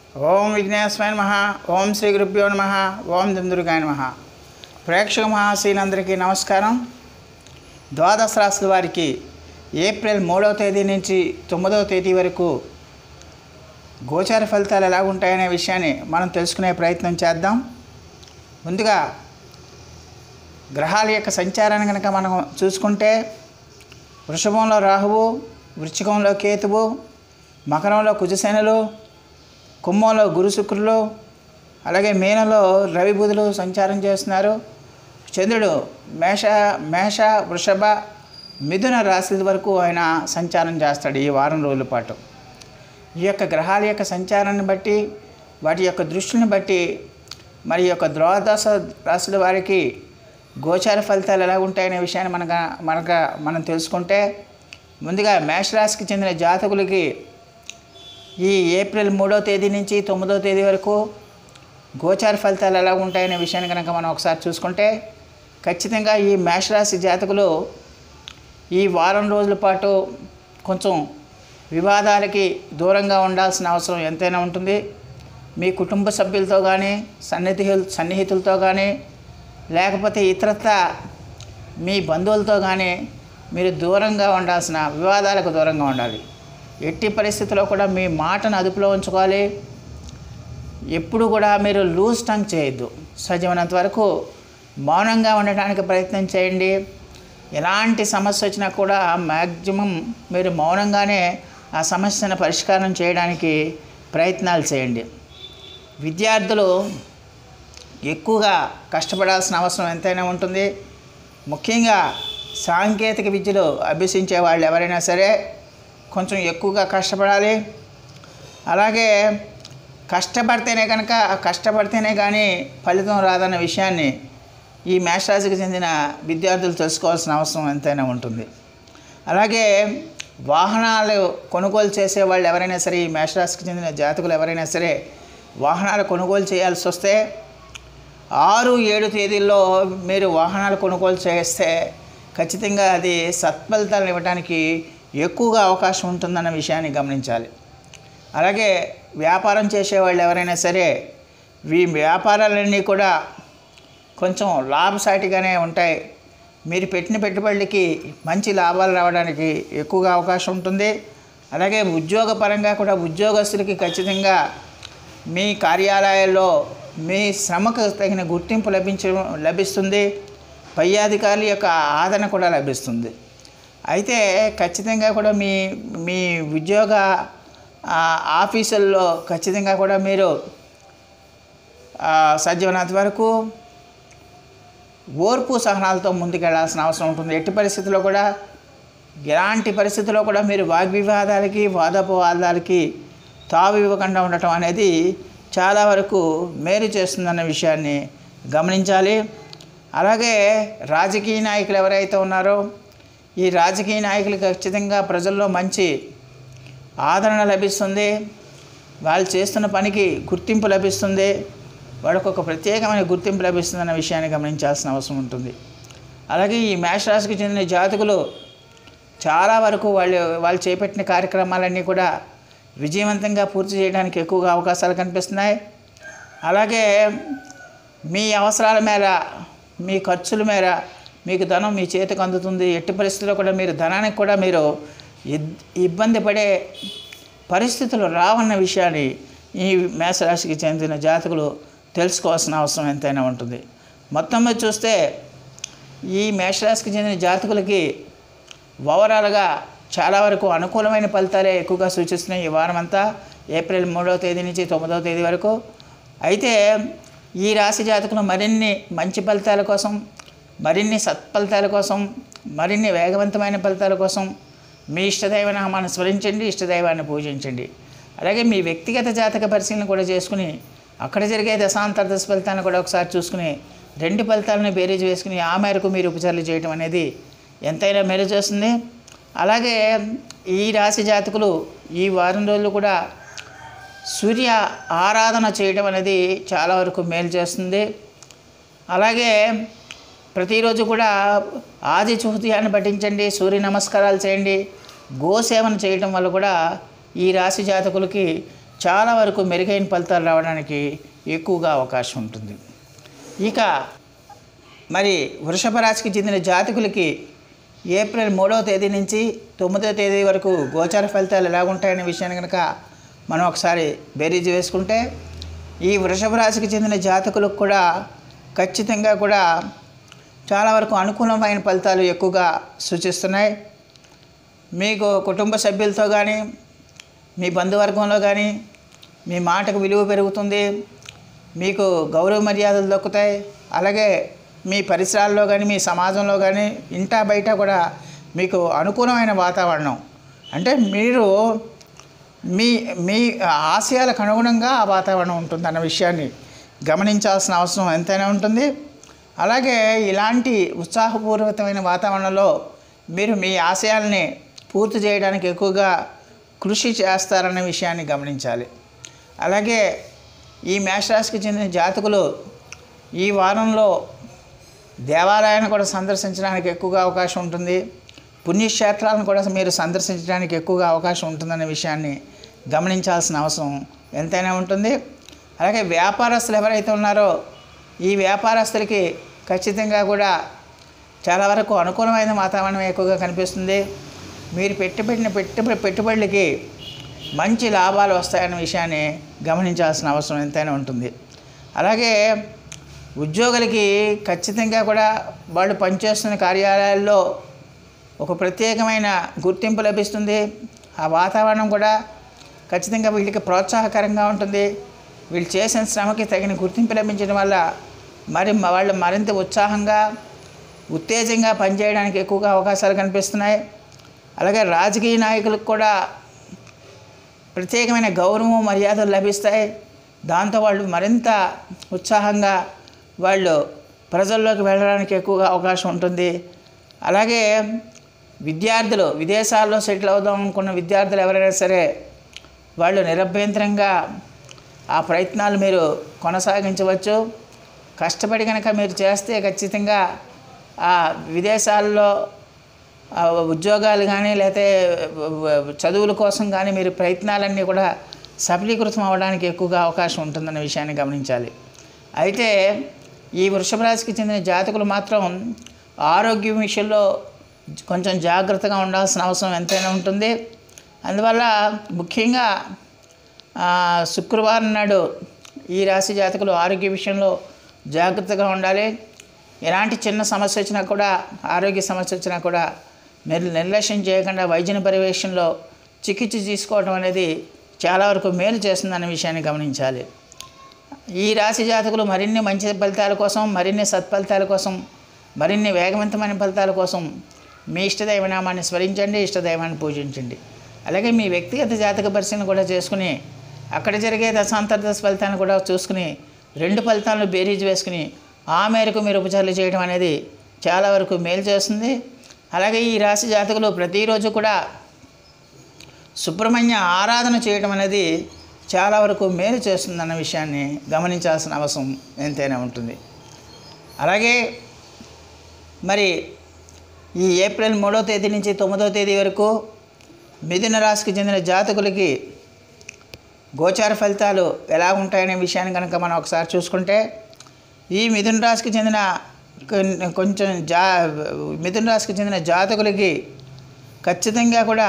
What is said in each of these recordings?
ఓం విఘ్నేశ్వరాయ నమ ఓం శ్రీ గురుభ్యో నమ ఓం దుందుర్గాయ నమ ప్రేక్షక మహాశీలందరికీ నమస్కారం ద్వాదశ రాశుల వారికి ఏప్రిల్ మూడవ తేదీ నుంచి తొమ్మిదవ తేదీ వరకు గోచార ఫలితాలు ఎలా ఉంటాయనే విషయాన్ని మనం తెలుసుకునే ప్రయత్నం చేద్దాం ముందుగా గ్రహాల యొక్క సంచారాన్ని కనుక మనం చూసుకుంటే వృషభంలో రాహువు వృచ్చికంలో కేతువు మకరంలో కుజసేనలు కుంభంలో గురు శుక్రులు అలాగే మీనంలో రవి బుధులు సంచారం చేస్తున్నారు చంద్రుడు మేష మేష వృషభ మిథున రాశుల వరకు ఆయన సంచారం చేస్తాడు ఈ వారం రోజుల పాటు ఈ యొక్క గ్రహాల యొక్క సంచారాన్ని బట్టి వాటి యొక్క దృష్టిని బట్టి మరి ఈ యొక్క ద్వాదశ రాశుల వారికి గోచార ఫలితాలు ఎలా ఉంటాయనే విషయాన్ని మనక మనక మనం తెలుసుకుంటే ముందుగా మేషరాశికి చెందిన జాతకులకి ఈ ఏప్రిల్ మూడో తేదీ నుంచి తొమ్మిదో తేదీ వరకు గోచార ఫలితాలు ఎలా ఉంటాయనే విషయాన్ని కనుక మనం ఒకసారి చూసుకుంటే ఖచ్చితంగా ఈ మేషరాశి జాతకులు ఈ వారం రోజుల పాటు కొంచెం వివాదాలకి దూరంగా ఉండాల్సిన అవసరం ఎంతైనా ఉంటుంది మీ కుటుంబ సభ్యులతో కానీ సన్నిధి సన్నిహితులతో కానీ లేకపోతే ఇతరత్ర మీ బంధువులతో కానీ మీరు దూరంగా ఉండాల్సిన వివాదాలకు దూరంగా ఉండాలి ఎట్టి పరిస్థితుల్లో కూడా మీ మాటను అదుపులో ఉంచుకోవాలి ఎప్పుడు కూడా మీరు లూజ్ టంగ్ చేయొద్దు సాధ్యమైనంత వరకు మౌనంగా ఉండటానికి ప్రయత్నం చేయండి ఎలాంటి సమస్య వచ్చినా కూడా మ్యాక్సిమం మీరు మౌనంగానే ఆ సమస్యను పరిష్కారం చేయడానికి ప్రయత్నాలు చేయండి విద్యార్థులు ఎక్కువగా కష్టపడాల్సిన అవసరం ఎంతైనా ఉంటుంది ముఖ్యంగా సాంకేతిక విద్యలో అభ్యసించే వాళ్ళు ఎవరైనా సరే కొంచెం ఎక్కువగా కష్టపడాలి అలాగే కష్టపడితేనే కనుక కష్టపడితేనే కానీ ఫలితం రాదన్న విషయాన్ని ఈ మేషరాశికి చెందిన విద్యార్థులు తెలుసుకోవాల్సిన అవసరం ఎంతైనా ఉంటుంది అలాగే వాహనాలు కొనుగోలు చేసే వాళ్ళు ఎవరైనా సరే ఈ మేషరాశికి చెందిన జాతకులు ఎవరైనా సరే వాహనాలు కొనుగోలు చేయాల్సి వస్తే ఆరు ఏడు తేదీల్లో మీరు వాహనాలు కొనుగోలు చేస్తే ఖచ్చితంగా అది సత్ఫలితాలను ఇవ్వడానికి ఎక్కువగా అవకాశం ఉంటుందన్న విషయాన్ని గమనించాలి అలాగే వ్యాపారం చేసేవాళ్ళు ఎవరైనా సరే ఈ వ్యాపారాలన్నీ కూడా కొంచెం లాభసాటిగానే ఉంటాయి మీరు పెట్టిన పెట్టుబడులకి మంచి లాభాలు రావడానికి ఎక్కువగా అవకాశం ఉంటుంది అలాగే ఉద్యోగపరంగా కూడా ఉద్యోగస్తులకి ఖచ్చితంగా మీ కార్యాలయాల్లో మీ శ్రమకు తగిన గుర్తింపు లభించడం లభిస్తుంది పై అధికారుల యొక్క ఆదరణ కూడా లభిస్తుంది అయితే ఖచ్చితంగా కూడా మీ మీ ఉద్యోగ ఆ, ఆఫీసుల్లో ఖచ్చితంగా కూడా మీరు ఆ, సాధ్యమైనంత వరకు ఓర్పు సహనాలతో ముందుకెళ్లాల్సిన అవసరం ఉంటుంది ఎట్టి పరిస్థితుల్లో కూడా ఎలాంటి పరిస్థితుల్లో కూడా మీరు వాగ్వివాదాలకి వాదోపవాదాలకి తావు ఇవ్వకుండా ఉండటం అనేది చాలా వరకు మేలు చేస్తుందన్న విషయాన్ని గమనించాలి అలాగే రాజకీయ నాయకులు ఎవరైతే ఉన్నారో ఈ రాజకీయ నాయకులు ఖచ్చితంగా ప్రజల్లో మంచి ఆదరణ లభిస్తుంది వాళ్ళు చేస్తున్న పనికి గుర్తింపు లభిస్తుంది వాళ్ళకు ఒక ప్రత్యేకమైన గుర్తింపు లభిస్తుందన్న విషయాన్ని గమనించాల్సిన అవసరం ఉంటుంది అలాగే ఈ మేషరాశికి చెందిన జాతకులు చాలా వరకు వాళ్ళు వాళ్ళు చేపట్టిన కార్యక్రమాలన్నీ కూడా విజయవంతంగా పూర్తి చేయడానికి ఎక్కువగా అవకాశాలు కనిపిస్తున్నాయి అలాగే మీ అవసరాల మేర మీ ఖర్చుల మేర మీకు ధనం మీ చేతికి అందుతుంది ఎట్టి పరిస్థితుల్లో కూడా మీరు ధనానికి కూడా మీరు ఇద్- ఇబ్బంది పడే పరిస్థితులు రావన్న విషయాన్ని ఈ మేషరాశికి చెందిన జాతకులు తెలుసుకోవాల్సిన అవసరం ఎంతైనా ఉంటుంది మొత్తం మీద చూస్తే ఈ మేషరాశికి చెందిన జాతకులకి ఓవరాల్గా చాలా వరకు అనుకూలమైన ఫలితాలే ఎక్కువగా సూచిస్తున్నాయి ఈ వారం అంతా ఏప్రిల్ మూడవ తేదీ నుంచి తొమ్మిదవ తేదీ వరకు అయితే ఈ రాశి జాతకులు మరిన్ని మంచి ఫలితాల కోసం మరిన్ని సత్ఫలితాల కోసం మరిన్ని వేగవంతమైన ఫలితాల కోసం మీ ఇష్టదైవ నామాన్ని స్మరించండి ఇష్టదైవాన్ని పూజించండి అలాగే మీ వ్యక్తిగత జాతక పరిశీలన కూడా చేసుకుని అక్కడ జరిగే దశాంతర దశ ఫలితాలను కూడా ఒకసారి చూసుకుని రెండు ఫలితాలను బేరీజ్ వేసుకుని ఆ మేరకు మీరు ఉపచారాలు చేయడం అనేది ఎంతైనా మేలు చేస్తుంది అలాగే ఈ రాశి జాతకులు ఈ వారం రోజులు కూడా సూర్య ఆరాధన చేయడం అనేది చాలా వరకు మేలు చేస్తుంది అలాగే ప్రతిరోజు కూడా ఆది చూహృదయాన్ని పఠించండి సూర్య నమస్కారాలు చేయండి గోసేవన చేయడం వల్ల కూడా ఈ రాశి జాతకులకి చాలా వరకు మెరుగైన ఫలితాలు రావడానికి ఎక్కువగా అవకాశం ఉంటుంది ఇక మరి వృషభ రాశికి చెందిన జాతకులకి ఏప్రిల్ మూడవ తేదీ నుంచి తొమ్మిదవ తేదీ వరకు గోచార ఫలితాలు ఎలా ఉంటాయనే విషయాన్ని కనుక మనం ఒకసారి బేరీజ్ వేసుకుంటే ఈ వృషభ రాశికి చెందిన జాతకులకు కూడా ఖచ్చితంగా కూడా చాలా వరకు అనుకూలమైన ఫలితాలు ఎక్కువగా సూచిస్తున్నాయి మీకు కుటుంబ సభ్యులతో కానీ మీ బంధువర్గంలో కానీ మీ మాటకు విలువ పెరుగుతుంది మీకు గౌరవ మర్యాదలు దక్కుతాయి అలాగే మీ పరిసరాల్లో కానీ మీ సమాజంలో కానీ ఇంటా బయట కూడా మీకు అనుకూలమైన వాతావరణం అంటే మీరు మీ మీ ఆశయాలకు అనుగుణంగా ఆ వాతావరణం ఉంటుంది అన్న విషయాన్ని గమనించాల్సిన అవసరం ఎంతైనా ఉంటుంది అలాగే ఇలాంటి ఉత్సాహపూర్వకమైన వాతావరణంలో మీరు మీ ఆశయాల్ని పూర్తి చేయడానికి ఎక్కువగా కృషి చేస్తారనే విషయాన్ని గమనించాలి అలాగే ఈ మేషరాశికి చెందిన జాతకులు ఈ వారంలో దేవాలయాన్ని కూడా సందర్శించడానికి ఎక్కువగా అవకాశం ఉంటుంది పుణ్యక్షేత్రాలను కూడా మీరు సందర్శించడానికి ఎక్కువగా అవకాశం ఉంటుందనే విషయాన్ని గమనించాల్సిన అవసరం ఎంతైనా ఉంటుంది అలాగే వ్యాపారస్తులు ఎవరైతే ఉన్నారో ఈ వ్యాపారస్తులకి ఖచ్చితంగా కూడా చాలా వరకు అనుకూలమైన వాతావరణం ఎక్కువగా కనిపిస్తుంది మీరు పెట్టుబడిన పెట్టుబడి పెట్టుబడులకి మంచి లాభాలు వస్తాయన్న విషయాన్ని గమనించాల్సిన అవసరం ఎంతైనా ఉంటుంది అలాగే ఉద్యోగులకి ఖచ్చితంగా కూడా వాళ్ళు పనిచేస్తున్న కార్యాలయాల్లో ఒక ప్రత్యేకమైన గుర్తింపు లభిస్తుంది ఆ వాతావరణం కూడా ఖచ్చితంగా వీళ్ళకి ప్రోత్సాహకరంగా ఉంటుంది వీళ్ళు చేసిన శ్రమకి తగిన గుర్తింపు లభించడం వల్ల మరి మ- వాళ్ళు మరింత ఉత్సాహంగా ఉత్తేజంగా పనిచేయడానికి ఎక్కువగా అవకాశాలు కనిపిస్తున్నాయి అలాగే రాజకీయ నాయకులకు కూడా ప్రత్యేకమైన గౌరవం మర్యాదలు లభిస్తాయి దాంతో వాళ్ళు మరింత ఉత్సాహంగా వాళ్ళు ప్రజల్లోకి వెళ్ళడానికి ఎక్కువగా అవకాశం ఉంటుంది అలాగే విద్యార్థులు విదేశాల్లో సెటిల్ అవుదాం అనుకున్న విద్యార్థులు ఎవరైనా సరే వాళ్ళు నిరభ్యంతరంగా ఆ ప్రయత్నాలు మీరు కొనసాగించవచ్చు కష్టపడి కనుక మీరు చేస్తే ఖచ్చితంగా ఆ విదేశాల్లో ఆ ఉద్యోగాలు కానీ లేకపోతే చదువుల కోసం కానీ మీరు ప్రయత్నాలన్నీ కూడా సఫలీకృతం అవ్వడానికి ఎక్కువగా అవకాశం ఉంటుందన్న విషయాన్ని గమనించాలి అయితే ఈ వృషభ రాశికి చెందిన జాతకులు మాత్రం ఆరోగ్యం విషయంలో కొంచెం జాగ్రత్తగా ఉండాల్సిన అవసరం ఎంతైనా ఉంటుంది అందువల్ల ముఖ్యంగా ఆ, శుక్రవారం నాడు ఈ రాశి జాతకులు ఆరోగ్య విషయంలో జాగ్రత్తగా ఉండాలి ఎలాంటి చిన్న సమస్య వచ్చినా కూడా ఆరోగ్య సమస్య వచ్చినా కూడా మీరు నిర్లక్ష్యం చేయకుండా వైద్య పర్యవేక్షణలో చికిత్స తీసుకోవడం అనేది చాలా వరకు మేలు చేస్తుందన్న విషయాన్ని గమనించాలి ఈ రాశి జాతకులు మరిన్ని మంచి ఫలితాల కోసం మరిన్ని సత్ఫలితాల కోసం మరిన్ని వేగవంతమైన ఫలితాల కోసం మీ ఇష్టదైవ నామాన్ని స్మరించండి ఇష్టదైవాన్ని పూజించండి అలాగే మీ వ్యక్తిగత జాతక పరిశీలన కూడా చేసుకుని అక్కడ జరిగే దశాంతర్దశ ఫలితాన్ని కూడా చూసుకుని రెండు ఫలితాలను బేరీజ్ వేసుకుని ఆ మేరకు మీరు ఉపచారాలు చేయడం అనేది చాలా వరకు మేలు చేస్తుంది అలాగే ఈ రాశి జాతకులు ప్రతిరోజు కూడా సుబ్రహ్మణ్య ఆరాధన చేయడం అనేది చాలా వరకు మేలు చేస్తుందన్న విషయాన్ని గమనించాల్సిన అవసరం ఎంతైనా ఉంటుంది అలాగే మరి ఈ ఏప్రిల్ మూడో తేదీ నుంచి తొమ్మిదో తేదీ వరకు మిథున రాశికి చెందిన జాతకులకి గోచార ఫలితాలు ఎలా ఉంటాయనే విషయాన్ని కనుక మనం ఒకసారి చూసుకుంటే ఈ మిథున రాశికి చెందిన కొన్- కొంచెం జా మిథున రాశికి చెందిన జాతకులకి ఖచ్చితంగా కూడా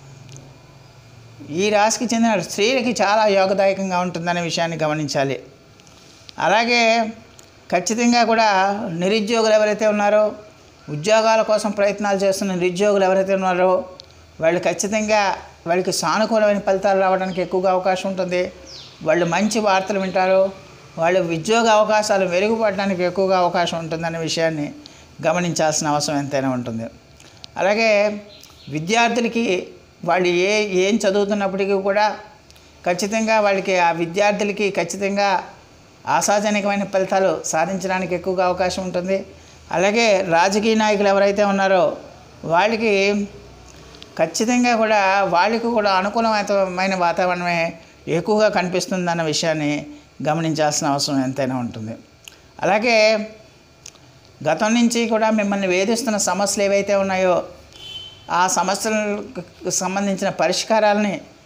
ఈ రాశికి చెందిన స్త్రీలకి చాలా యోగదాయకంగా ఉంటుందనే విషయాన్ని గమనించాలి అలాగే ఖచ్చితంగా కూడా నిరుద్యోగులు ఎవరైతే ఉన్నారో ఉద్యోగాల కోసం ప్రయత్నాలు చేస్తున్న నిరుద్యోగులు ఎవరైతే ఉన్నారో వాళ్ళు ఖచ్చితంగా వాళ్ళకి సానుకూలమైన ఫలితాలు రావడానికి ఎక్కువగా అవకాశం ఉంటుంది వాళ్ళు మంచి వార్తలు వింటారు వాళ్ళు ఉద్యోగ అవకాశాలు మెరుగుపడడానికి ఎక్కువగా అవకాశం ఉంటుందనే విషయాన్ని గమనించాల్సిన అవసరం ఎంతైనా ఉంటుంది అలాగే విద్యార్థులకి వాళ్ళు ఏ ఏం చదువుతున్నప్పటికీ కూడా ఖచ్చితంగా వాళ్ళకి ఆ విద్యార్థులకి ఖచ్చితంగా ఆశాజనకమైన ఫలితాలు సాధించడానికి ఎక్కువగా అవకాశం ఉంటుంది అలాగే రాజకీయ నాయకులు ఎవరైతే ఉన్నారో వాళ్ళకి ఖచ్చితంగా కూడా వాళ్ళకి కూడా అనుకూలమైన వాతావరణమే ఎక్కువగా కనిపిస్తుందన్న విషయాన్ని గమనించాల్సిన అవసరం ఎంతైనా ఉంటుంది అలాగే గతం నుంచి కూడా మిమ్మల్ని వేధిస్తున్న సమస్యలు ఏవైతే ఉన్నాయో ఆ సమస్యలకు సంబంధించిన పరిష్కారాలని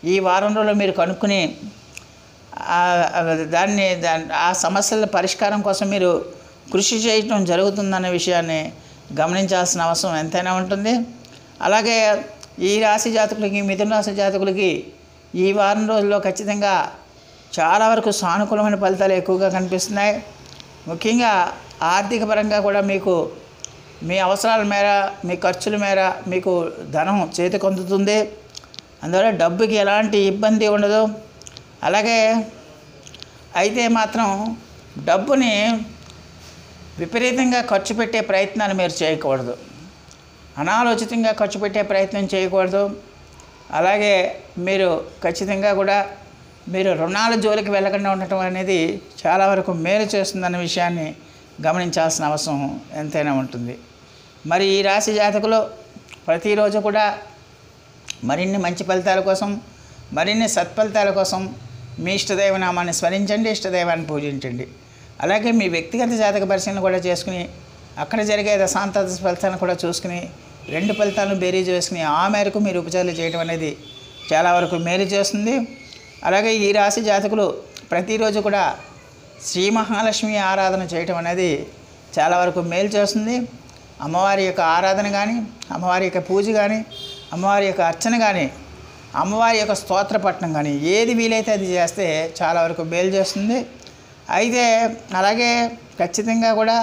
ఈ వారం రోజులు మీరు కనుక్కుని ఆ- ఆ దాన్ని దాన్ని ఆ సమస్యల పరిష్కారం కోసం మీరు కృషి చేయటం జరుగుతుందన్న విషయాన్ని గమనించాల్సిన అవసరం ఎంతైనా ఉంటుంది అలాగే ఈ రాశి జాతకులకి మిథున రాశి జాతకులకి ఈ వారం రోజుల్లో ఖచ్చితంగా చాలా వరకు సానుకూలమైన ఫలితాలు ఎక్కువగా కనిపిస్తున్నాయి ముఖ్యంగా ఆర్థిక పరంగా కూడా మీకు మీ అవసరాల మేర మీ ఖర్చుల మేర మీకు ధనం చేతికి అందుతుంది అందువల్ల డబ్బుకి ఎలాంటి ఇబ్బంది ఉండదు అలాగే అయితే మాత్రం డబ్బుని విపరీతంగా ఖర్చు పెట్టే ప్రయత్నాలు మీరు చేయకూడదు అనాలోచితంగా ఖర్చు పెట్టే ప్రయత్నం చేయకూడదు అలాగే మీరు ఖచ్చితంగా కూడా మీరు రుణాల జోలికి వెళ్ళకుండా ఉండటం అనేది చాలా వరకు మేలు చేస్తుందన్న విషయాన్ని గమనించాల్సిన అవసరం ఎంతైనా ఉంటుంది మరి ఈ రాశి జాతకులు ప్రతిరోజు కూడా మరిన్ని మంచి ఫలితాల కోసం మరిన్ని సత్ఫలితాల కోసం మీ ఇష్టదైవ నామాన్ని స్మరించండి ఇష్టదైవాన్ని పూజించండి అలాగే మీ వ్యక్తిగత జాతక పరిశీలన కూడా చేసుకుని అక్కడ జరిగే దశాంత ఫలితాలను కూడా చూసుకుని రెండు ఫలితాలను బేరీజ్ వేసుకుని ఆ మేరకు మీరు ఉపచారాలు చేయడం అనేది చాలా వరకు మేలు చేస్తుంది అలాగే ఈ రాశి జాతకులు ప్రతిరోజు కూడా శ్రీ మహాలక్ష్మి ఆరాధన చేయటం అనేది చాలా వరకు మేలు చేస్తుంది అమ్మవారి యొక్క ఆరాధన కానీ అమ్మవారి యొక్క పూజ కానీ అమ్మవారి యొక్క అర్చన కానీ అమ్మవారి యొక్క స్తోత్ర పట్టణం కానీ ఏది వీలైతే అది చేస్తే చాలా వరకు మేలు చేస్తుంది అయితే అలాగే ఖచ్చితంగా కూడా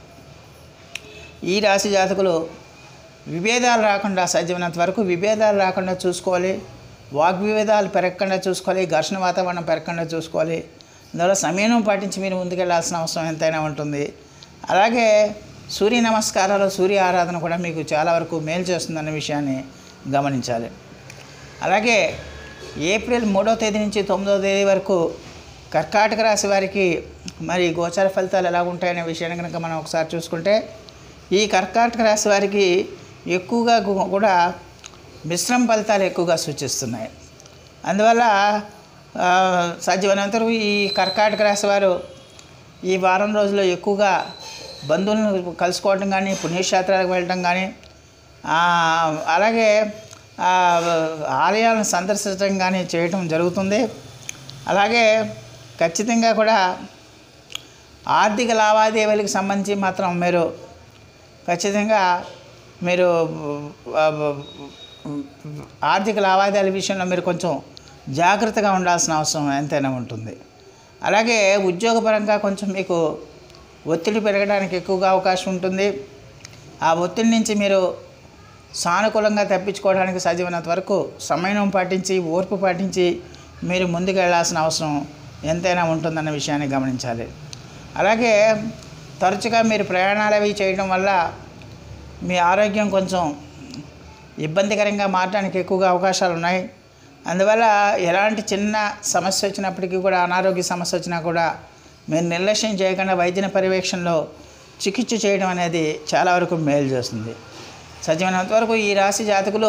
ఈ రాశి జాతకులు విభేదాలు రాకుండా సాధ్యమైనంత వరకు విభేదాలు రాకుండా చూసుకోవాలి వాగ్విభేదాలు పెరగకుండా చూసుకోవాలి ఘర్షణ వాతావరణం పెరగకుండా చూసుకోవాలి అందువల్ల సమయం పాటించి మీరు ముందుకెళ్లాల్సిన అవసరం ఎంతైనా ఉంటుంది అలాగే సూర్య నమస్కారాలు సూర్య ఆరాధన కూడా మీకు చాలా వరకు మేలు చేస్తుందన్న విషయాన్ని గమనించాలి అలాగే ఏప్రిల్ మూడో తేదీ నుంచి తొమ్మిదో తేదీ వరకు కర్కాటక రాశి వారికి మరి గోచార ఫలితాలు ఎలా ఉంటాయనే విషయాన్ని కనుక మనం ఒకసారి చూసుకుంటే ఈ కర్కాటక రాశి వారికి ఎక్కువగా గు- కూడా మిశ్రమ ఫలితాలు ఎక్కువగా సూచిస్తున్నాయి అందువల్ల ఆ, సాధ్యమైనంత వరకు ఈ కర్కాటక రాశి వారు ఈ వారం రోజుల్లో ఎక్కువగా బంధువులను కలుసుకోవడం కానీ పుణ్యక్షేత్రాలకు వెళ్ళటం కానీ ఆ, అలాగే ఆ, ఆలయాలను సందర్శించడం కానీ చేయటం జరుగుతుంది అలాగే ఖచ్చితంగా కూడా ఆర్థిక లావాదేవీలకు సంబంధించి మాత్రం మీరు ఖచ్చితంగా మీరు ఆ, ఆర్థిక లావాదేవీల విషయంలో మీరు కొంచెం జాగ్రత్తగా ఉండాల్సిన అవసరం ఎంతైనా ఉంటుంది అలాగే ఉద్యోగపరంగా కొంచెం మీకు ఒత్తిడి పెరగడానికి ఎక్కువగా అవకాశం ఉంటుంది ఆ ఒత్తిడి నుంచి మీరు సానుకూలంగా తప్పించుకోవడానికి సాధ్యమైనంత వరకు సమయం పాటించి ఓర్పు పాటించి మీరు ముందుకు వెళ్ళాల్సిన అవసరం ఎంతైనా ఉంటుందన్న విషయాన్ని గమనించాలి అలాగే తరచుగా మీరు ప్రయాణాలు అవి చేయడం వల్ల మీ ఆరోగ్యం కొంచెం ఇబ్బందికరంగా మారడానికి ఎక్కువగా అవకాశాలు ఉన్నాయి అందువల్ల ఎలాంటి చిన్న సమస్య వచ్చినప్పటికీ కూడా అనారోగ్య సమస్య వచ్చినా కూడా మీరు నిర్లక్ష్యం చేయకుండా వైద్య పర్యవేక్షణలో చికిత్స చేయడం అనేది చాలా వరకు మేలు చేస్తుంది సత్యమైనంత వరకు ఈ రాశి జాతకులు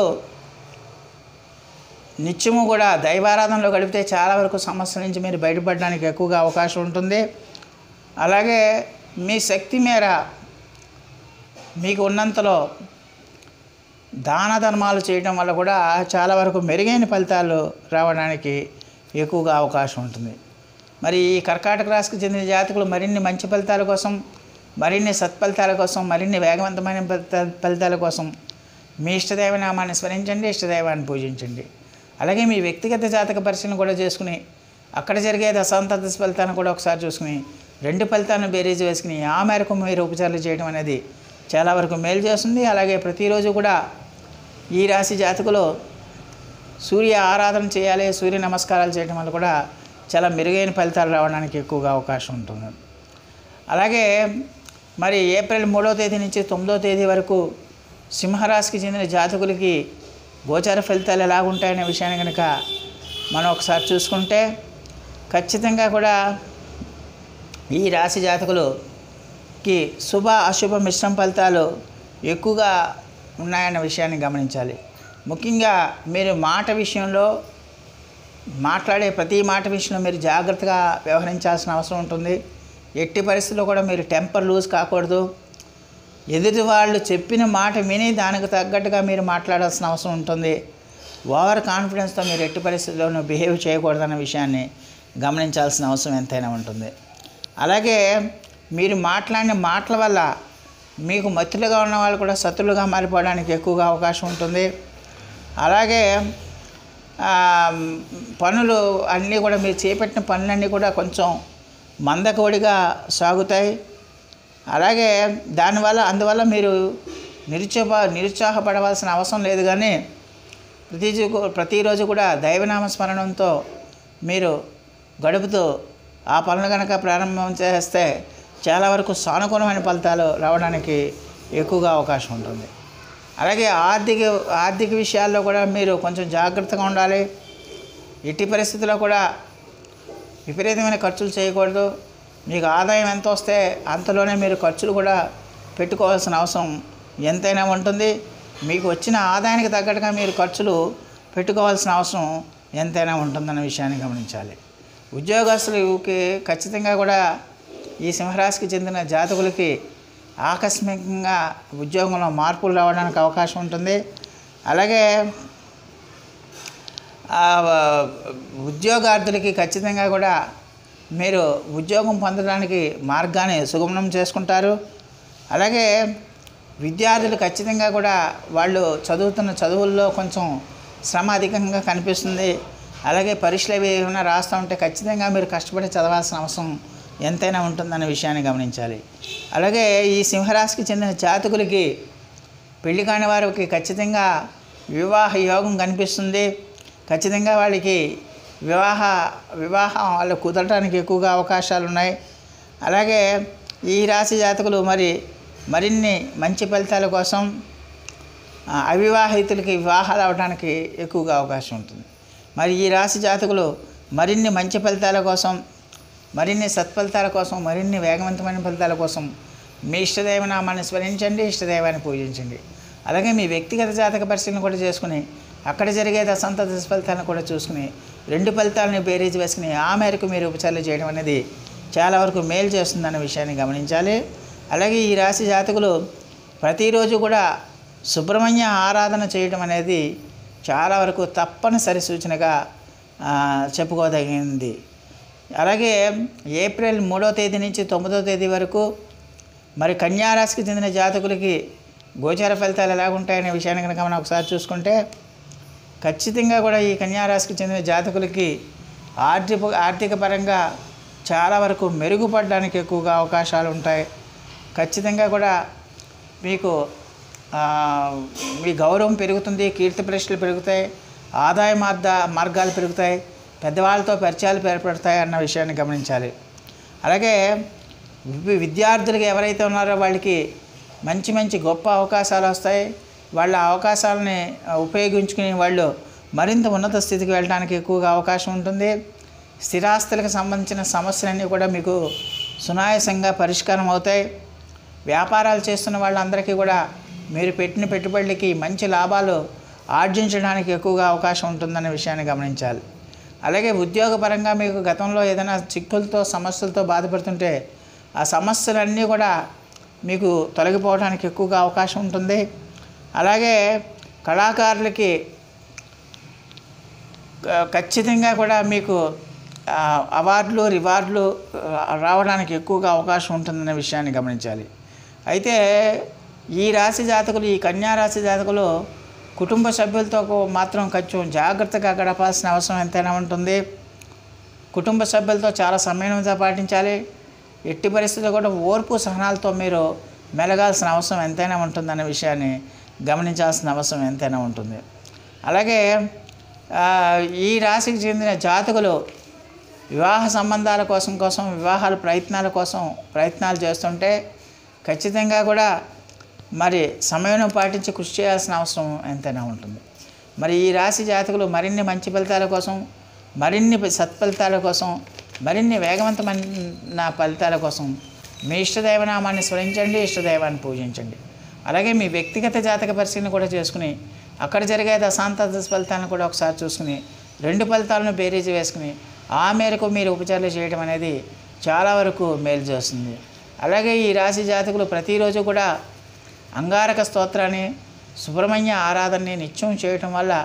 నిత్యము కూడా దైవారాధనలో గడిపితే చాలా వరకు సమస్యల నుంచి మీరు బయటపడడానికి ఎక్కువగా అవకాశం ఉంటుంది అలాగే మీ శక్తి మేర మీకు ఉన్నంతలో దాన ధర్మాలు చేయడం వల్ల కూడా చాలా వరకు మెరుగైన ఫలితాలు రావడానికి ఎక్కువగా అవకాశం ఉంటుంది మరి ఈ కర్కాటక రాశికి చెందిన జాతకులు మరిన్ని మంచి ఫలితాల కోసం మరిన్ని సత్ఫలితాల కోసం మరిన్ని వేగవంతమైన ఫలిత- ఫలితాల కోసం మీ ఇష్టదైవ నామాన్ని స్మరించండి ఇష్టదైవాన్ని పూజించండి అలాగే మీ వ్యక్తిగత జాతక పరిశీలన కూడా చేసుకుని అక్కడ జరిగే దశాంతర ఫలితాన్ని కూడా ఒకసారి చూసుకుని రెండు ఫలితాలను బేరీజ్ వేసుకుని ఆ మేరకు మీరు ఉపచారాలు చేయడం అనేది చాలా వరకు మేలు చేస్తుంది అలాగే ప్రతిరోజు కూడా ఈ రాశి జాతకులు సూర్య ఆరాధన చేయాలి సూర్య నమస్కారాలు చేయడం వల్ల కూడా చాలా మెరుగైన ఫలితాలు రావడానికి ఎక్కువగా అవకాశం ఉంటుంది అలాగే మరి ఏప్రిల్ మూడో తేదీ నుంచి తొమ్మిదో తేదీ వరకు సింహరాశికి చెందిన జాతకులకి గోచార ఫలితాలు ఎలా ఉంటాయనే విషయాన్ని కనుక మనం ఒకసారి చూసుకుంటే ఖచ్చితంగా కూడా ఈ రాశి జాతకులుకి శుభ అశుభ మిశ్రమ ఫలితాలు ఎక్కువగా ఉన్నాయన్న విషయాన్ని గమనించాలి ముఖ్యంగా మీరు మాట విషయంలో మాట్లాడే ప్రతి మాట విషయంలో మీరు జాగ్రత్తగా వ్యవహరించాల్సిన అవసరం ఉంటుంది ఎట్టి పరిస్థితుల్లో కూడా మీరు టెంపర్ లూజ్ కాకూడదు ఎదుటి వాళ్ళు చెప్పిన మాట విని దానికి తగ్గట్టుగా మీరు మాట్లాడాల్సిన అవసరం ఉంటుంది ఓవర్ కాన్ఫిడెన్స్తో మీరు ఎట్టి పరిస్థితుల్లోనూ బిహేవ్ చేయకూడదన్న విషయాన్ని గమనించాల్సిన అవసరం ఎంతైనా ఉంటుంది అలాగే మీరు మాట్లాడిన మాటల వల్ల మీకు మత్తులుగా ఉన్న వాళ్ళు కూడా శత్రులుగా మారిపోవడానికి ఎక్కువగా అవకాశం ఉంటుంది అలాగే ఆ, పనులు అన్నీ కూడా మీరు చేపట్టిన పనులన్నీ కూడా కొంచెం మందకొడిగా సాగుతాయి అలాగే దానివల్ల అందువల్ల మీరు నిరుత్సాహ నిరుత్సాహపడవలసిన అవసరం లేదు కానీ ప్రతి ప్రతిరోజు కూడా దైవనామ స్మరణంతో మీరు గడుపుతూ ఆ పనులు కనుక ప్రారంభం చేస్తే చాలా వరకు సానుకూలమైన ఫలితాలు రావడానికి ఎక్కువగా అవకాశం ఉంటుంది అలాగే ఆర్థిక ఆర్థిక విషయాల్లో కూడా మీరు కొంచెం జాగ్రత్తగా ఉండాలి ఎట్టి పరిస్థితుల్లో కూడా విపరీతమైన ఖర్చులు చేయకూడదు మీకు ఆదాయం ఎంత వస్తే అంతలోనే మీరు ఖర్చులు కూడా పెట్టుకోవాల్సిన అవసరం ఎంతైనా ఉంటుంది మీకు వచ్చిన ఆదాయానికి తగ్గట్టుగా మీరు ఖర్చులు పెట్టుకోవాల్సిన అవసరం ఎంతైనా ఉంటుందన్న విషయాన్ని గమనించాలి ఉద్యోగస్తులకి ఖచ్చితంగా కూడా ఈ సింహరాశికి చెందిన జాతకులకి ఆకస్మికంగా ఉద్యోగంలో మార్పులు రావడానికి అవకాశం ఉంటుంది అలాగే ఆ, ఉద్యోగార్థులకి ఖచ్చితంగా కూడా మీరు ఉద్యోగం పొందడానికి మార్గాన్ని సుగమనం చేసుకుంటారు అలాగే విద్యార్థులు ఖచ్చితంగా కూడా వాళ్ళు చదువుతున్న చదువుల్లో కొంచెం శ్రమ అధికంగా కనిపిస్తుంది అలాగే పరీక్షలు అవి ఏమైనా రాస్తూ ఉంటే ఖచ్చితంగా మీరు కష్టపడి చదవాల్సిన అవసరం ఎంతైనా ఉంటుందన్న విషయాన్ని గమనించాలి అలాగే ఈ సింహరాశికి చెందిన జాతకులకి పెళ్లి కాని వారికి ఖచ్చితంగా వివాహ యోగం కనిపిస్తుంది ఖచ్చితంగా వాళ్ళకి వివాహ వివాహం వాళ్ళు కుదరడానికి ఎక్కువగా అవకాశాలు ఉన్నాయి అలాగే ఈ రాశి జాతకులు మరి మరిన్ని మంచి ఫలితాల కోసం ఆ, అవివాహితులకి వివాహాలు అవడానికి ఎక్కువగా అవకాశం ఉంటుంది మరి ఈ రాశి జాతకులు మరిన్ని మంచి ఫలితాల కోసం మరిన్ని సత్ఫలితాల కోసం మరిన్ని వేగవంతమైన ఫలితాల కోసం మీ ఇష్టదైవ నామాన్ని స్మరించండి ఇష్టదైవాన్ని పూజించండి అలాగే మీ వ్యక్తిగత జాతక పరిశీలన కూడా చేసుకుని అక్కడ జరిగే దశాంత దశ ఫలితాలను కూడా చూసుకుని రెండు ఫలితాలని బేరీజ్ వేసుకుని ఆ మేరకు మీరు ఉపచారాలు చేయడం అనేది చాలా వరకు మేలు చేస్తుందన్న విషయాన్ని గమనించాలి అలాగే ఈ రాశి జాతకులు ప్రతిరోజు కూడా సుబ్రహ్మణ్య ఆరాధన చేయడం అనేది చాలా వరకు తప్పనిసరి సూచనగా ఆ, చెప్పుకోదగింది అలాగే ఏప్రిల్ మూడో తేదీ నుంచి తొమ్మిదో తేదీ వరకు మరి కన్యారాశికి చెందిన జాతకులకి గోచార ఫలితాలు ఎలాగుంటాయనే విషయాన్ని కనుక మనం ఒకసారి చూసుకుంటే ఖచ్చితంగా కూడా ఈ కన్యారాశికి చెందిన జాతకులకి ఆర్థిక ఆర్థిక పరంగా చాలా వరకు మెరుగుపడడానికి ఎక్కువగా అవకాశాలు ఉంటాయి ఖచ్చితంగా కూడా మీకు ఆ, మీ గౌరవం పెరుగుతుంది కీర్తి ప్రశ్నలు పెరుగుతాయి ఆదాయ మార్గ మార్గాలు పెరుగుతాయి పెద్దవాళ్ళతో పరిచయాలు ఏర్పడతాయి అన్న విషయాన్ని గమనించాలి అలాగే వి- విద్యార్థులకు ఎవరైతే ఉన్నారో వాళ్ళకి మంచి మంచి గొప్ప అవకాశాలు వస్తాయి వాళ్ళ అవకాశాలని ఆ, ఉపయోగించుకుని వాళ్ళు మరింత ఉన్నత స్థితికి వెళ్ళడానికి ఎక్కువగా అవకాశం ఉంటుంది స్థిరాస్తులకు సంబంధించిన సమస్యలన్నీ కూడా మీకు సునాయాసంగా పరిష్కారం అవుతాయి వ్యాపారాలు చేస్తున్న వాళ్ళందరికీ కూడా మీరు పెట్టిన పెట్టుబడులకి మంచి లాభాలు ఆర్జించడానికి ఎక్కువగా అవకాశం ఉంటుందనే విషయాన్ని గమనించాలి అలాగే ఉద్యోగపరంగా మీకు గతంలో ఏదైనా చిక్కులతో సమస్యలతో బాధపడుతుంటే ఆ సమస్యలన్నీ కూడా మీకు తొలగిపోవడానికి ఎక్కువగా అవకాశం ఉంటుంది అలాగే కళాకారులకి క- ఖచ్చితంగా కూడా మీకు ఆ, అవార్డులు రివార్డులు ఆ, రావడానికి ఎక్కువగా అవకాశం ఉంటుందనే విషయాన్ని గమనించాలి అయితే ఈ రాశి జాతకులు ఈ కన్యా రాశి జాతకులు కుటుంబ సభ్యులతో కూ- మాత్రం కొంచెం జాగ్రత్తగా గడపాల్సిన అవసరం ఎంతైనా ఉంటుంది కుటుంబ సభ్యులతో చాలా సంయమనంతో పాటించాలి ఎట్టి పరిస్థితుల్లో కూడా ఓర్పు సహనాలతో మీరు మెలగాల్సిన అవసరం ఎంతైనా ఉంటుందనే విషయాన్ని గమనించాల్సిన అవసరం ఎంతైనా ఉంటుంది అలాగే ఆ, ఈ రాశికి చెందిన జాతకులు వివాహ సంబంధాల కోసం కోసం వివాహాల ప్రయత్నాల కోసం ప్రయత్నాలు చేస్తుంటే ఖచ్చితంగా కూడా మరి సమయం పాటించి కృషి చేయాల్సిన అవసరం ఎంతైనా ఉంటుంది మరి ఈ రాశి జాతకులు మరిన్ని మంచి ఫలితాల కోసం మరిన్ని సత్ఫలితాల కోసం మరిన్ని వేగవంతమైన ఫలితాల కోసం మీ ఇష్టదైవనామాన్ని స్మరించండి ఇష్టదైవాన్ని పూజించండి అలాగే మీ వ్యక్తిగత జాతక పరిశీలన కూడా చేసుకుని అక్కడ జరిగే దశాంత దశ ఫలితాలను కూడా ఒకసారి చూసుకుని రెండు ఫలితాలను బేరీజు వేసుకుని ఆ మేరకు మీరు ఉపచారాలు చేయడం అనేది చాలా వరకు మేలు చేస్తుంది అలాగే ఈ రాశి జాతకులు ప్రతిరోజు కూడా అంగారక స్తోత్రాన్ని సుబ్రహ్మణ్య ఆరాధనని నిత్యం చేయటం వల్ల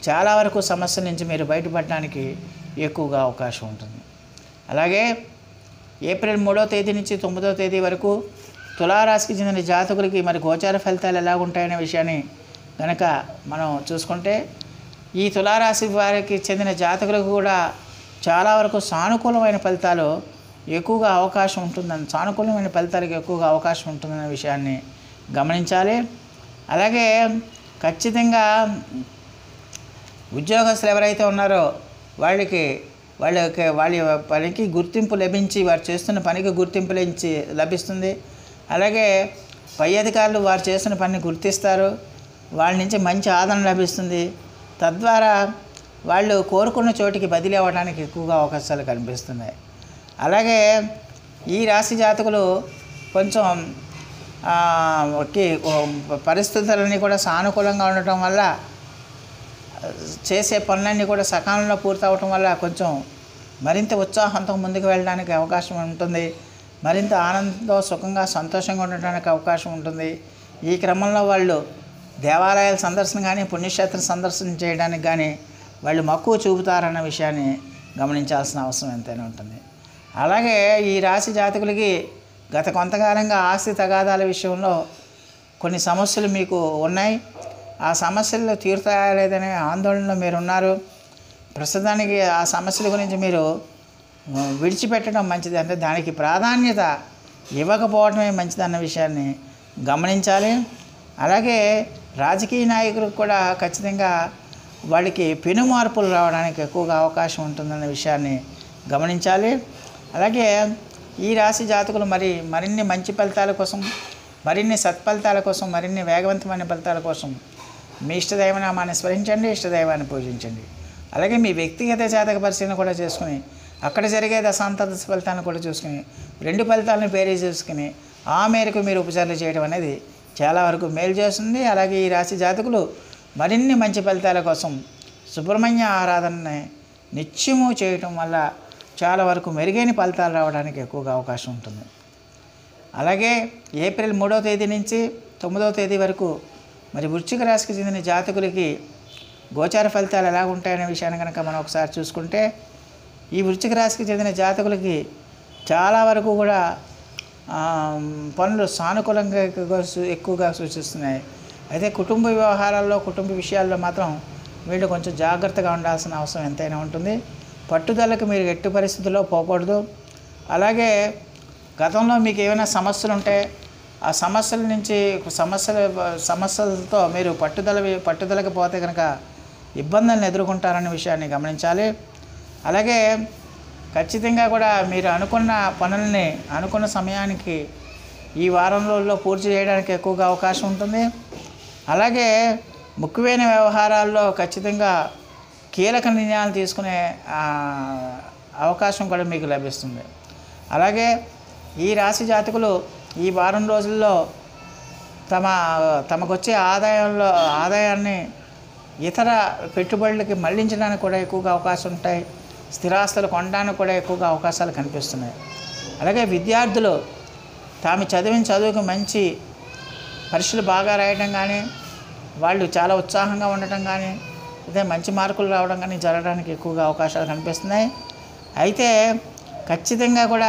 చాలా వరకు సమస్యల నుంచి మీరు బయటపడడానికి ఎక్కువగా అవకాశం ఉంటుంది అలాగే ఏప్రిల్ మూడో తేదీ నుంచి తొమ్మిదో తేదీ వరకు తులారాశికి చెందిన జాతకులకి మరి గోచార ఫలితాలు ఎలా ఉంటాయనే విషయాన్ని కనుక మనం చూసుకుంటే ఈ తులారాశి వారికి చెందిన జాతకులకు కూడా చాలా వరకు సానుకూలమైన ఫలితాలు ఎక్కువగా అవకాశం ఉంటుందని సానుకూలమైన ఫలితాలకు ఎక్కువగా అవకాశం ఉంటుందనే విషయాన్ని గమనించాలి అలాగే ఖచ్చితంగా ఉద్యోగస్తులు ఎవరైతే ఉన్నారో వాళ్ళకి వాళ్ళకి వాళ్ళ పనికి గుర్తింపు లభించి వారు చేస్తున్న పనికి గుర్తింపు లభించి లభిస్తుంది అలాగే పై అధికారులు వారు చేస్తున్న పనిని గుర్తిస్తారు వాళ్ళ నుంచి మంచి ఆదరణ లభిస్తుంది తద్వారా వాళ్ళు కోరుకున్న చోటికి బదిలీ అవ్వడానికి ఎక్కువగా అవకాశాలు కనిపిస్తున్నాయి అలాగే ఈ రాశి జాతకులు కొంచెం ఆ, ఒకే ఓ పరిస్థితులన్నీ కూడా సానుకూలంగా ఉండటం వల్ల చేసే పనులన్నీ కూడా సకాలంలో పూర్తవటం వల్ల కొంచెం మరింత ఉత్సాహంతో ముందుకు వెళ్ళడానికి అవకాశం ఉంటుంది మరింత ఆనందంతో సుఖంగా సంతోషంగా ఉండడానికి అవకాశం ఉంటుంది ఈ క్రమంలో వాళ్ళు దేవాలయాల సందర్శన కానీ పుణ్యక్షేత్ర సందర్శన చేయడానికి కానీ వాళ్ళు మక్కువ చూపుతారన్న విషయాన్ని గమనించాల్సిన అవసరం ఎంతైనా ఉంటుంది అలాగే ఈ రాశి జాతకులకి గత కొంతకాలంగా ఆస్తి తగాదాల విషయంలో కొన్ని సమస్యలు మీకు ఉన్నాయి ఆ సమస్యలు తీరుతాయా లేదనే ఆందోళనలో మీరు ఉన్నారు ప్రస్తుతానికి ఆ సమస్యల గురించి మీరు ఆ, విడిచిపెట్టడం మంచిది అంటే దానికి ప్రాధాన్యత ఇవ్వకపోవడమే మంచిది అన్న విషయాన్ని గమనించాలి అలాగే రాజకీయ నాయకులకు కూడా ఖచ్చితంగా వాళ్ళకి పెను మార్పులు రావడానికి ఎక్కువగా అవకాశం ఉంటుందన్న విషయాన్ని గమనించాలి అలాగే ఈ రాశి జాతకులు మరి మరిన్ని మంచి ఫలితాల కోసం మరిన్ని సత్ఫలితాల కోసం మరిన్ని వేగవంతమైన ఫలితాల కోసం మీ ఇష్టదైవనామాన్ని స్మరించండి ఇష్టదైవాన్ని పూజించండి అలాగే మీ వ్యక్తిగత జాతక పరిశీలన కూడా చేసుకుని అక్కడ జరిగే దశాంతర ఫలితాలను కూడా చూసుకుని రెండు ఫలితాలను బేరీ చేసుకుని ఆ మేరకు మీరు ఉపచారాలు చేయడం అనేది చాలా వరకు మేలు చేస్తుంది అలాగే ఈ రాశి జాతకులు మరిన్ని మంచి ఫలితాల కోసం సుబ్రహ్మణ్య ఆరాధనని నిత్యము చేయటం వల్ల చాలా వరకు మెరుగైన ఫలితాలు రావడానికి ఎక్కువగా అవకాశం ఉంటుంది అలాగే ఏప్రిల్ మూడవ తేదీ నుంచి తొమ్మిదవ తేదీ వరకు మరి వృశ్చిక రాశికి చెందిన జాతకులకి గోచార ఫలితాలు ఎలా ఉంటాయనే విషయాన్ని కనుక మనం ఒకసారి చూసుకుంటే ఈ వృశ్చిక రాశికి చెందిన జాతకులకి చాలా వరకు కూడా ఆ, పనులు సానుకూలంగా ఎక్కువగా సూ- ఎక్కువగా సూచిస్తున్నాయి అయితే కుటుంబ వ్యవహారాల్లో కుటుంబ విషయాల్లో మాత్రం వీళ్ళు కొంచెం జాగ్రత్తగా ఉండాల్సిన అవసరం ఎంతైనా ఉంటుంది పట్టుదలకు మీరు ఎట్టి పరిస్థితుల్లో పోకూడదు అలాగే గతంలో మీకు ఏమైనా సమస్యలు ఉంటే ఆ సమస్యల నుంచి సమస్యల సమస్యలతో మీరు పట్టుదల పట్టుదలకు పోతే కనుక ఇబ్బందులను ఎదుర్కొంటారనే విషయాన్ని గమనించాలి అలాగే ఖచ్చితంగా కూడా మీరు అనుకున్న పనుల్ని అనుకున్న సమయానికి ఈ వారం రోజుల్లో పూర్తి చేయడానికి ఎక్కువగా అవకాశం ఉంటుంది అలాగే ముఖ్యమైన వ్యవహారాల్లో ఖచ్చితంగా కీలక నిర్ణయాలు తీసుకునే ఆ, అవకాశం కూడా మీకు లభిస్తుంది అలాగే ఈ రాశి జాతకులు ఈ వారం రోజుల్లో తమ తమకు వచ్చే ఆదాయంలో ఆదాయాన్ని ఇతర పెట్టుబడులకి మళ్లించడానికి కూడా ఎక్కువగా అవకాశం ఉంటాయి స్థిరాస్తులు కొనడానికి కూడా ఎక్కువగా అవకాశాలు కనిపిస్తున్నాయి అలాగే విద్యార్థులు తాము చదివిన చదువుకు మంచి పరీక్షలు బాగా రాయడం కానీ వాళ్ళు చాలా ఉత్సాహంగా ఉండటం కానీ అదే మంచి మార్కులు రావడం కానీ జరగడానికి ఎక్కువగా అవకాశాలు కనిపిస్తున్నాయి అయితే ఖచ్చితంగా కూడా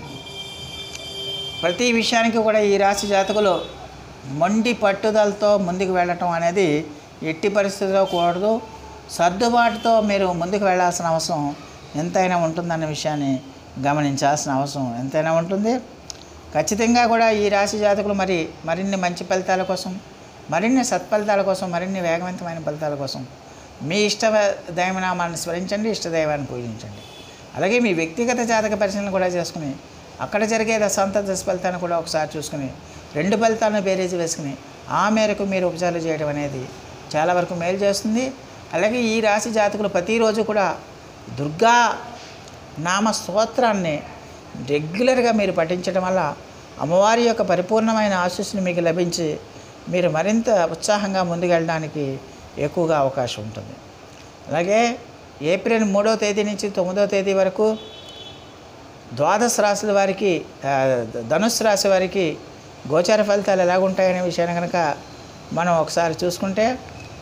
ప్రతి విషయానికి కూడా ఈ రాశి జాతకులు మొండి పట్టుదలతో ముందుకు వెళ్ళటం అనేది ఎట్టి పరిస్థితిలో కూడదు సర్దుబాటుతో మీరు ముందుకు వెళ్ళాల్సిన అవసరం ఎంతైనా ఉంటుందన్న విషయాన్ని గమనించాల్సిన అవసరం ఎంతైనా ఉంటుంది ఖచ్చితంగా కూడా ఈ రాశి జాతకులు మరి మరిన్ని మంచి ఫలితాల కోసం మరిన్ని సత్ఫలితాల కోసం మరిన్ని వేగవంతమైన ఫలితాల కోసం మీ ఇష్ట దైవనామాన్ని స్మరించండి ఇష్టదైవాన్ని పూజించండి అలాగే మీ వ్యక్తిగత జాతక పరిశీలన కూడా చేసుకుని అక్కడ జరిగే దశాంత దశ ఫలితాన్ని కూడా ఒకసారి చూసుకుని రెండు ఫలితాలను బేరేజ్ వేసుకుని ఆ మేరకు మీరు ఉపచారాలు చేయడం అనేది చాలా వరకు మేలు చేస్తుంది అలాగే ఈ రాశి జాతకులు ప్రతిరోజు కూడా దుర్గా నామ స్తోత్రాన్ని రెగ్యులర్గా మీరు పఠించడం వల్ల అమ్మవారి యొక్క పరిపూర్ణమైన ఆశీస్సులు మీకు లభించి మీరు మరింత ఉత్సాహంగా ముందుకెళ్ళడానికి ఎక్కువగా అవకాశం ఉంటుంది అలాగే ఏప్రిల్ మూడవ తేదీ నుంచి తొమ్మిదవ తేదీ వరకు ద్వాదశ రాశుల వారికి ఆ, ధనుస్సు రాశి వారికి గోచార ఫలితాలు ఎలాగుంటాయనే విషయాన్ని కనుక మనం ఒకసారి చూసుకుంటే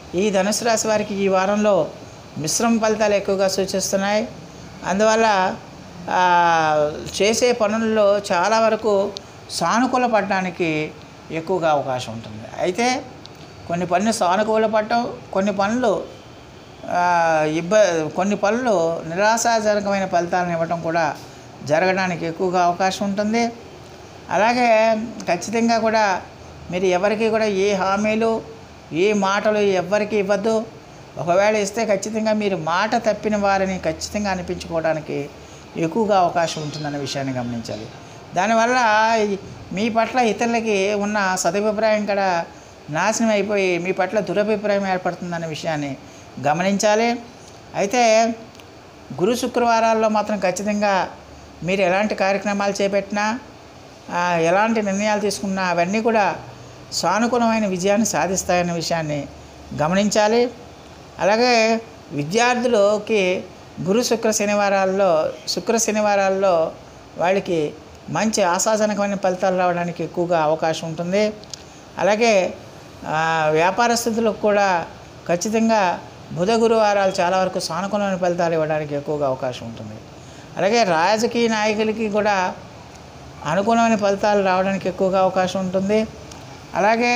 ఈ ధనుసు రాశి వారికి ఈ వారంలో మిశ్రమ ఫలితాలు ఎక్కువగా సూచిస్తున్నాయి అందువల్ల ఆ, చేసే పనుల్లో చాలా వరకు సానుకూల పడడానికి ఎక్కువగా అవకాశం ఉంటుంది అయితే కొన్ని పనులు సానుకూల పడటం కొన్ని పనులు ఆ, ఇబ్బ కొన్ని పనులు నిరాశాజనకమైన ఫలితాలను ఇవ్వటం కూడా జరగడానికి ఎక్కువగా అవకాశం ఉంటుంది అలాగే ఖచ్చితంగా కూడా మీరు ఎవరికి కూడా ఏ హామీలు ఏ మాటలు ఎవ్వరికి ఇవ్వద్దు ఒకవేళ ఇస్తే ఖచ్చితంగా మీరు మాట తప్పిన వారిని ఖచ్చితంగా అనిపించుకోవడానికి ఎక్కువగా అవకాశం ఉంటుందన్న విషయాన్ని గమనించాలి దానివల్ల ఈ- మీ పట్ల ఇతరులకి ఉన్న సదభిప్రాయం కూడా నాశనం అయిపోయి మీ పట్ల దురభిప్రాయం ఏర్పడుతుందన్న విషయాన్ని గమనించాలి అయితే గురు శుక్రవారాల్లో మాత్రం ఖచ్చితంగా మీరు ఎలాంటి కార్యక్రమాలు చేపట్టినా ఆ, ఎలాంటి నిర్ణయాలు తీసుకున్నా అవన్నీ కూడా సానుకూలమైన విజయాన్ని సాధిస్తాయన్న విషయాన్ని గమనించాలి అలాగే విద్యార్థులకి గురు శుక్ర శనివారాల్లో శుక్ర శనివారాల్లో వాళ్ళకి మంచి ఆశాజనకమైన ఫలితాలు రావడానికి ఎక్కువగా అవకాశం ఉంటుంది అలాగే ఆ, వ్యాపారస్తులకు కూడా ఖచ్చితంగా బుధ గురువారాలు చాలా వరకు సానుకూలమైన ఫలితాలు ఇవ్వడానికి ఎక్కువగా అవకాశం ఉంటుంది అలాగే రాజకీయ నాయకులకి కూడా అనుకూలమైన ఫలితాలు రావడానికి ఎక్కువగా అవకాశం ఉంటుంది అలాగే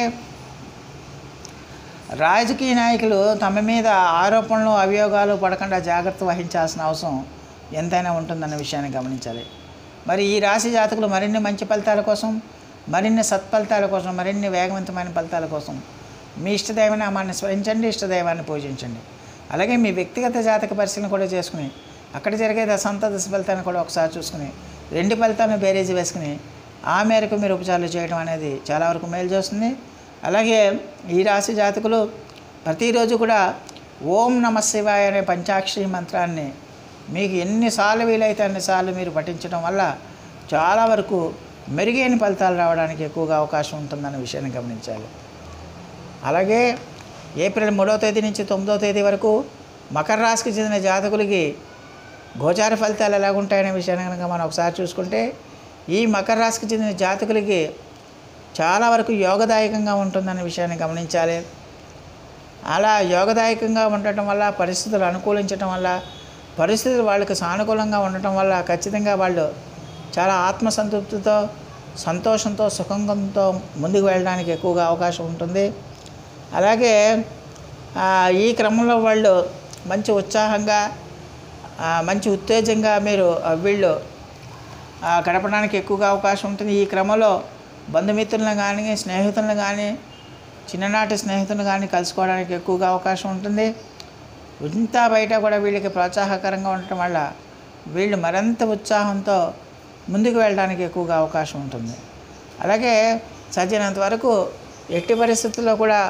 రాజకీయ నాయకులు తమ మీద ఆరోపణలు అభియోగాలు పడకుండా జాగ్రత్త వహించాల్సిన అవసరం ఎంతైనా ఉంటుందన్న విషయాన్ని గమనించాలి మరి ఈ రాశి జాతకులు మరిన్ని మంచి ఫలితాల కోసం మరిన్ని సత్ఫలితాల కోసం మరిన్ని వేగవంతమైన ఫలితాల కోసం మీ ఇష్టదైవ నామాన్ని స్మరించండి ఇష్టదైవాన్ని పూజించండి అలాగే మీ వ్యక్తిగత జాతక పరిశీలన కూడా చేసుకుని అక్కడ జరిగే దశంత దశ ఫలితాన్ని కూడా ఒకసారి చూసుకుని రెండు ఫలితాలను బేరేజ్ వేసుకుని ఆ మేరకు మీరు ఉపచారాలు చేయడం అనేది చాలా వరకు మేలు చేస్తుంది అలాగే ఈ రాశి జాతకులు ప్రతిరోజు కూడా ఓం నమ శివాయ అనే పంచాక్షరి మంత్రాన్ని మీకు ఎన్నిసార్లు వీలైతే అన్నిసార్లు మీరు పఠించడం వల్ల చాలా వరకు మెరుగైన ఫలితాలు రావడానికి ఎక్కువగా అవకాశం ఉంటుందన్న విషయాన్ని గమనించాలి అలాగే ఏప్రిల్ మూడవ తేదీ నుంచి తొమ్మిదవ తేదీ వరకు మకర రాశికి చెందిన జాతకులకి గోచార ఫలితాలు ఎలాగుంటాయనే విషయాన్ని కనుక మనం ఒకసారి చూసుకుంటే ఈ మకర రాశికి చెందిన జాతకులకి చాలా వరకు యోగదాయకంగా ఉంటుందనే విషయాన్ని గమనించాలి అలా యోగదాయకంగా ఉండటం వల్ల పరిస్థితులు అనుకూలించటం వల్ల పరిస్థితులు వాళ్ళకి సానుకూలంగా ఉండటం వల్ల ఖచ్చితంగా వాళ్ళు చాలా ఆత్మసంతృప్తితో సంతోషంతో సుఖంతో ముందుకు వెళ్ళడానికి ఎక్కువగా అవకాశం ఉంటుంది అలాగే ఆ, ఈ క్రమంలో వాళ్ళు మంచి ఉత్సాహంగా ఆ, మంచి ఉత్తేజంగా మీరు ఆ, వీళ్ళు ఆ, గడపడానికి ఎక్కువగా అవకాశం ఉంటుంది ఈ క్రమంలో బంధుమిత్రులను కానీ స్నేహితులను కానీ చిన్ననాటి స్నేహితులను కానీ కలుసుకోవడానికి ఎక్కువగా అవకాశం ఉంటుంది ఇంత బయట కూడా వీళ్ళకి ప్రోత్సాహకరంగా ఉండటం వల్ల వీళ్ళు మరింత ఉత్సాహంతో ముందుకు వెళ్ళడానికి ఎక్కువగా అవకాశం ఉంటుంది అలాగే సజ్జనంత వరకు ఎట్టి పరిస్థితుల్లో కూడా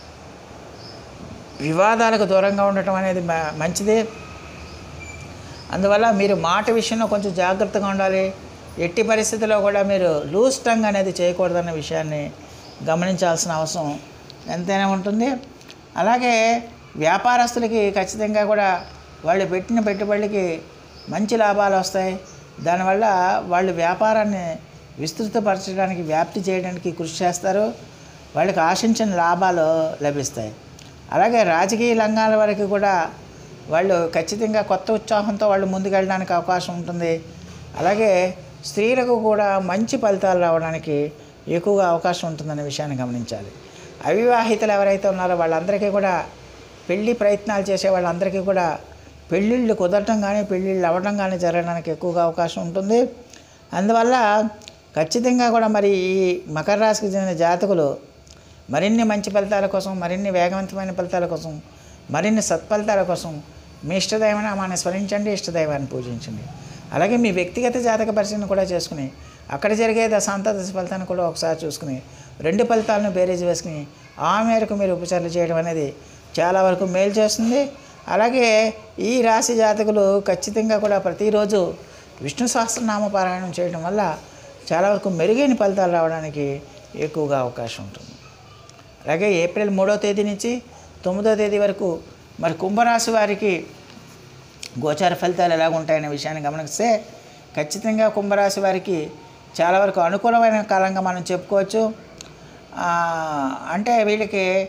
వివాదాలకు దూరంగా ఉండటం అనేది మ- మంచిది అందువల్ల మీరు మాట విషయంలో కొంచెం జాగ్రత్తగా ఉండాలి ఎట్టి పరిస్థితుల్లో కూడా మీరు లూజ్ టంగ్ అనేది చేయకూడదన్న విషయాన్ని గమనించాల్సిన అవసరం ఎంతైనా ఉంటుంది అలాగే వ్యాపారస్తులకి ఖచ్చితంగా కూడా వాళ్ళు పెట్టిన పెట్టుబడికి మంచి లాభాలు వస్తాయి దానివల్ల వాళ్ళు వ్యాపారాన్ని విస్తృతపరచడానికి వ్యాప్తి చేయడానికి కృషి చేస్తారు వాళ్ళకి ఆశించిన లాభాలు లభిస్తాయి అలాగే రాజకీయ రంగాల వరకు కూడా వాళ్ళు ఖచ్చితంగా కొత్త ఉత్సాహంతో వాళ్ళు ముందుకెళ్ళడానికి అవకాశం ఉంటుంది అలాగే స్త్రీలకు కూడా మంచి ఫలితాలు రావడానికి ఎక్కువగా అవకాశం ఉంటుందనే విషయాన్ని గమనించాలి అవివాహితులు ఎవరైతే ఉన్నారో వాళ్ళందరికీ కూడా పెళ్లి ప్రయత్నాలు చేసే వాళ్ళందరికీ కూడా పెళ్ళిళ్ళు కుదరటం కానీ పెళ్ళిళ్ళు అవ్వడం కానీ జరగడానికి ఎక్కువగా అవకాశం ఉంటుంది అందువల్ల ఖచ్చితంగా కూడా మరి ఈ మకర రాశికి చెందిన జాతకులు మరిన్ని మంచి ఫలితాల కోసం మరిన్ని వేగవంతమైన ఫలితాల కోసం మరిన్ని సత్ఫలితాల కోసం మీ ఇష్టదైవాన్ని ఆమెను స్మరించండి ఇష్టదైవాన్ని పూజించండి అలాగే మీ వ్యక్తిగత జాతక పరిశీలన కూడా చేసుకుని అక్కడ జరిగే దశాంత దశ ఫలితాన్ని కూడా ఒకసారి చూసుకుని రెండు ఫలితాలను బేరేజ్ వేసుకుని ఆ మేరకు మీరు ఉపచారాలు చేయడం అనేది చాలా వరకు మేలు చేస్తుంది అలాగే ఈ రాశి జాతకులు ఖచ్చితంగా కూడా ప్రతిరోజు విష్ణు సహస్రనామ పారాయణం చేయడం వల్ల చాలా వరకు మెరుగైన ఫలితాలు రావడానికి ఎక్కువగా అవకాశం ఉంటుంది అలాగే ఏప్రిల్ మూడో తేదీ నుంచి తొమ్మిదో తేదీ వరకు మరి కుంభరాశి వారికి గోచార ఫలితాలు ఎలాగ ఉంటాయనే విషయాన్ని గమనిస్తే ఖచ్చితంగా కుంభరాశి వారికి చాలా వరకు అనుకూలమైన కాలంగా మనం చెప్పుకోవచ్చు ఆ, అంటే వీళ్ళకి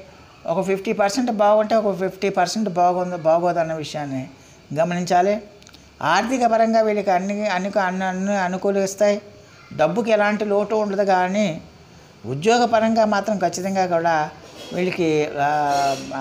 ఒక ఫిఫ్టీ పర్సెంట్ బాగుంటే ఒక ఫిఫ్టీ పర్సెంట్ బాగుంది బాగోదన్న విషయాన్ని గమనించాలి ఆర్థిక పరంగా వీళ్ళకి అన్ని అన్ని అన్ని అన్ని అనుకూలిస్తాయి డబ్బుకి ఎలాంటి లోటు ఉండదు కానీ ఉద్యోగపరంగా మాత్రం ఖచ్చితంగా కూడా వీళ్ళకి ఆ, ఆ,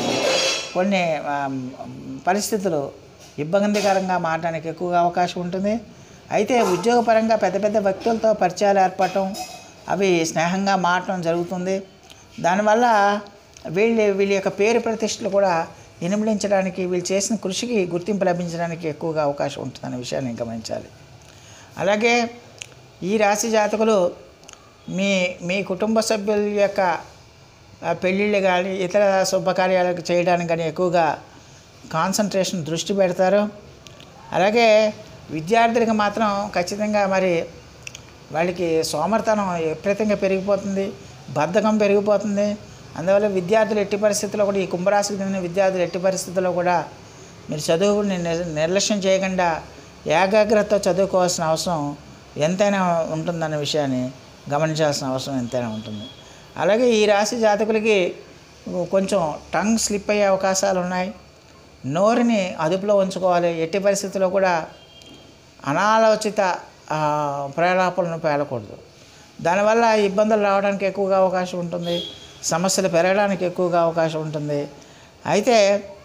కొన్ని ఆ, పరిస్థితులు ఇబ్బందికరంగా మారడానికి ఎక్కువగా అవకాశం ఉంటుంది అయితే ఉద్యోగపరంగా పెద్ద పెద్ద వ్యక్తులతో పరిచయాలు ఏర్పడటం అవి స్నేహంగా మారటం జరుగుతుంది దానివల్ల వీళ్ళ వీళ్ళ యొక్క పేరు ప్రతిష్టలు కూడా ఇనుమడించడానికి వీళ్ళు చేసిన కృషికి గుర్తింపు లభించడానికి ఎక్కువగా అవకాశం ఉంటుందనే విషయాన్ని గమనించాలి అలాగే ఈ రాశి జాతకులు మీ మీ కుటుంబ సభ్యుల యొక్క ఆ, పెళ్ళిళ్ళు కానీ ఇతర శుభకార్యాలకు చేయడానికి కానీ ఎక్కువగా కాన్సన్ట్రేషన్ దృష్టి పెడతారు అలాగే విద్యార్థులకు మాత్రం ఖచ్చితంగా మరి వాళ్ళకి సోమర్తనం విపరీతంగా పెరిగిపోతుంది బద్ధకం పెరిగిపోతుంది అందువల్ల విద్యార్థులు ఎట్టి పరిస్థితుల్లో కూడా ఈ కుంభరాశికి చెందిన విద్యార్థులు ఎట్టి పరిస్థితుల్లో కూడా మీరు చదువుని నిర్- నిర్లక్ష్యం చేయకుండా ఏకాగ్రతతో చదువుకోవాల్సిన అవసరం ఎంతైనా ఉంటుందన్న విషయాన్ని గమనించాల్సిన అవసరం ఎంతైనా ఉంటుంది అలాగే ఈ రాశి జాతకులకి కొంచెం టంగ్ స్లిప్ అయ్యే అవకాశాలు ఉన్నాయి నోరుని అదుపులో ఉంచుకోవాలి ఎట్టి పరిస్థితుల్లో కూడా అనాలోచిత ఆ, ప్రేలాపనలు పేలకూడదు దానివల్ల ఇబ్బందులు రావడానికి ఎక్కువగా అవకాశం ఉంటుంది సమస్యలు పెరగడానికి ఎక్కువగా అవకాశం ఉంటుంది అయితే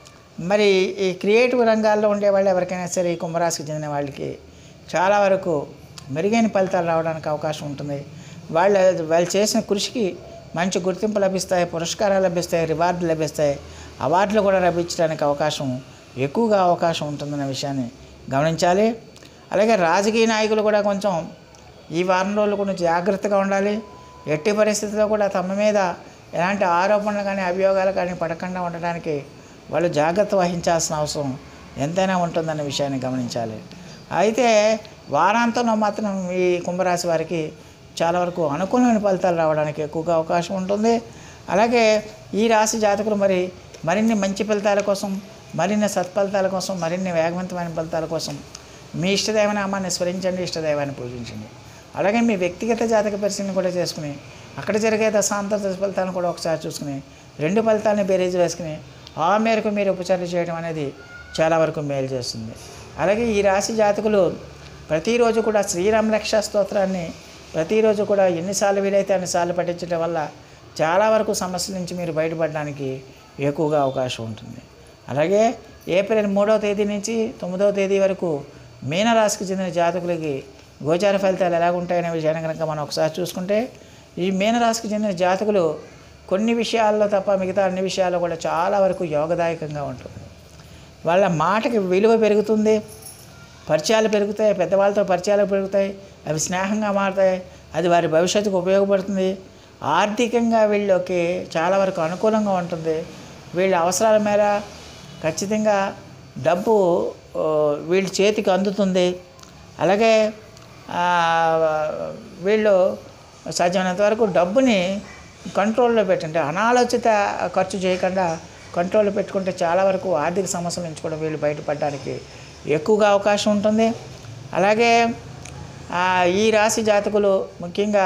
మరి ఈ క్రియేటివ్ రంగాల్లో ఉండే వాళ్ళు ఎవరికైనా సరే ఈ కుంభరాశికి చెందిన వాళ్ళకి చాలా వరకు మెరుగైన ఫలితాలు రావడానికి అవకాశం ఉంటుంది వాళ్ళ వాళ్ళు చేసిన కృషికి మంచి గుర్తింపు లభిస్తాయి పురస్కారాలు లభిస్తాయి రివార్డులు లభిస్తాయి అవార్డులు కూడా లభించడానికి అవకాశం ఎక్కువగా అవకాశం ఉంటుందన్న విషయాన్ని గమనించాలి అలాగే రాజకీయ నాయకులు కూడా కొంచెం ఈ వారం రోజులు కొంచెం జాగ్రత్తగా ఉండాలి ఎట్టి పరిస్థితుల్లో కూడా తమ మీద ఎలాంటి ఆరోపణలు కానీ అభియోగాలు కానీ పడకుండా ఉండడానికి వాళ్ళు జాగ్రత్త వహించాల్సిన అవసరం ఎంతైనా ఉంటుందన్న విషయాన్ని గమనించాలి అయితే వారాంతంలో మాత్రం ఈ కుంభరాశి వారికి చాలా వరకు అనుకూలమైన ఫలితాలు రావడానికి ఎక్కువగా అవకాశం ఉంటుంది అలాగే ఈ రాశి జాతకులు మరి మరిన్ని మంచి ఫలితాల కోసం మరిన్ని సత్ఫలితాల కోసం మరిన్ని వేగవంతమైన ఫలితాల కోసం మీ ఇష్టదైవ నామాన్ని స్మరించండి ఇష్టదైవాన్ని పూజించండి అలాగే మీ వ్యక్తిగత జాతక పరిశీలన కూడా చేసుకుని అక్కడ జరిగే దశాంతర ఫలితాలను కూడా ఒకసారి చూసుకుని రెండు ఫలితాలని బేరేజ్ వేసుకుని ఆ మేరకు మీరు ఉపచారం చేయడం అనేది చాలా వరకు మేలు చేస్తుంది అలాగే ఈ రాశి జాతకులు ప్రతిరోజు కూడా శ్రీరామ రక్ష స్తోత్రాన్ని ప్రతిరోజు కూడా ఎన్నిసార్లు వీలైతే అన్నిసార్లు పఠించడం వల్ల చాలా వరకు సమస్యల నుంచి మీరు బయటపడడానికి ఎక్కువగా అవకాశం ఉంటుంది అలాగే ఏప్రిల్ మూడవ తేదీ నుంచి తొమ్మిదవ తేదీ వరకు మీనరాశికి చెందిన జాతకులకి గోచార ఫలితాలు ఎలా ఉంటాయనే విషయాన్ని కనుక మనం ఒకసారి చూసుకుంటే ఈ మీనరాశికి చెందిన జాతకులు కొన్ని విషయాల్లో తప్ప మిగతా అన్ని విషయాల్లో కూడా చాలా వరకు యోగదాయకంగా ఉంటుంది వాళ్ళ మాటకి విలువ పెరుగుతుంది పరిచయాలు పెరుగుతాయి పెద్దవాళ్ళతో పరిచయాలు పెరుగుతాయి అవి స్నేహంగా మారుతాయి అది వారి భవిష్యత్తుకు ఉపయోగపడుతుంది ఆర్థికంగా వీళ్ళకి చాలా వరకు అనుకూలంగా ఉంటుంది వీళ్ళ అవసరాల మేర ఖచ్చితంగా డబ్బు ఆ, వీళ్ళ చేతికి అందుతుంది అలాగే ఆ, వీళ్ళు సాధ్యమైనంత వరకు డబ్బుని కంట్రోల్లో పెట్టండి అనాలోచిత ఖర్చు చేయకుండా కంట్రోల్లో పెట్టుకుంటే చాలా వరకు ఆర్థిక సమస్యల నుంచి కూడా వీళ్ళు బయటపడడానికి ఎక్కువగా అవకాశం ఉంటుంది అలాగే ఆ, ఈ రాశి జాతకులు ముఖ్యంగా